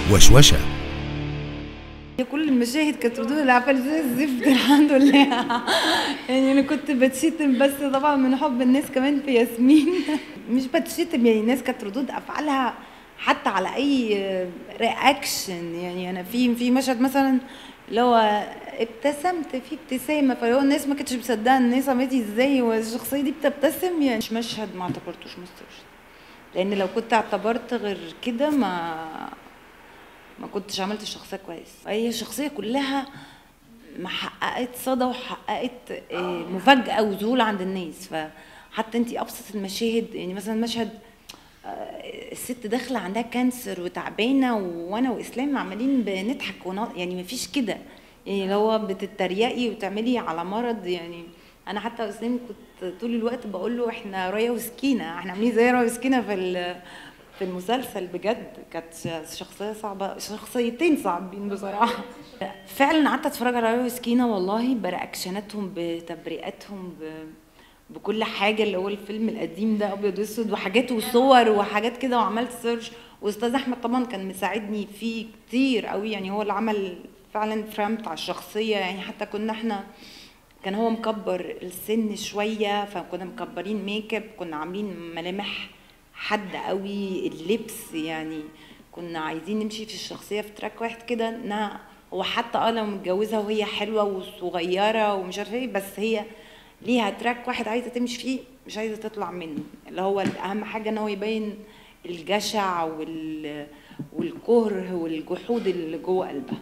وشوشة هي كل المشاهد كانت ردود الافعال زي الزفت الحمد لله يعني انا كنت بتشتم بس طبعا من حب الناس كمان في ياسمين مش بتشتم يعني الناس كانت ردود افعالها حتى على اي رياكشن يعني انا في في مشهد مثلا اللي هو ابتسمت في ابتسامه فهو الناس ما كانتش مصدقه ان هي سمعتي ازاي والشخصيه دي بتبتسم يعني مش مشهد ما اعتبرتوش مستر لان لو كنت اعتبرت غير كده ما ما كنتش عملت الشخصيه كويس هي الشخصيه كلها ما حققت صدى وحققت آه، مفاجاه وذهول عند الناس فحتى انت ابسط المشاهد يعني مثلا مشهد آه، الست داخله عندها كانسر وتعبانه وانا واسلام عمالين بنضحك ون... يعني ما فيش كده يعني لو هو بتتريقي وتعملي على مرض يعني انا حتى اسلام كنت طول الوقت بقول له احنا رايه وسكينه احنا عاملين زي رايه وسكينه في ال- في المسلسل بجد كانت شخصيه صعبه شخصيتين صعبين بصراحه فعلا قعدت اتفرج على رايه وسكينه والله برياكشناتهم بتبريئاتهم ب... بكل حاجه اللي هو الفيلم القديم ده ابيض واسود وحاجات وصور وحاجات كده وعملت سيرش واستاذ احمد طبعا كان مساعدني فيه كتير قوي يعني هو اللي عمل فعلا فرامت على الشخصيه يعني حتى كنا احنا كان هو مكبر السن شويه فكنا مكبرين ميك اب كنا عاملين ملامح حد قوي اللبس يعني كنا عايزين نمشي في الشخصيه في تراك واحد كده انها هو حتى اه لو متجوزه وهي حلوه وصغيره ومش عارفه ايه بس هي ليها تراك واحد عايزه تمشي فيه مش عايزه تطلع منه اللي هو اهم حاجه ان هو يبين الجشع وال والكره والجحود اللي جوه قلبها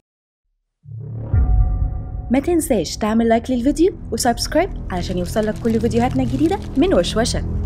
ما تنساش تعمل لايك للفيديو وسبسكرايب علشان يوصلك كل فيديوهاتنا الجديدة من وشوشة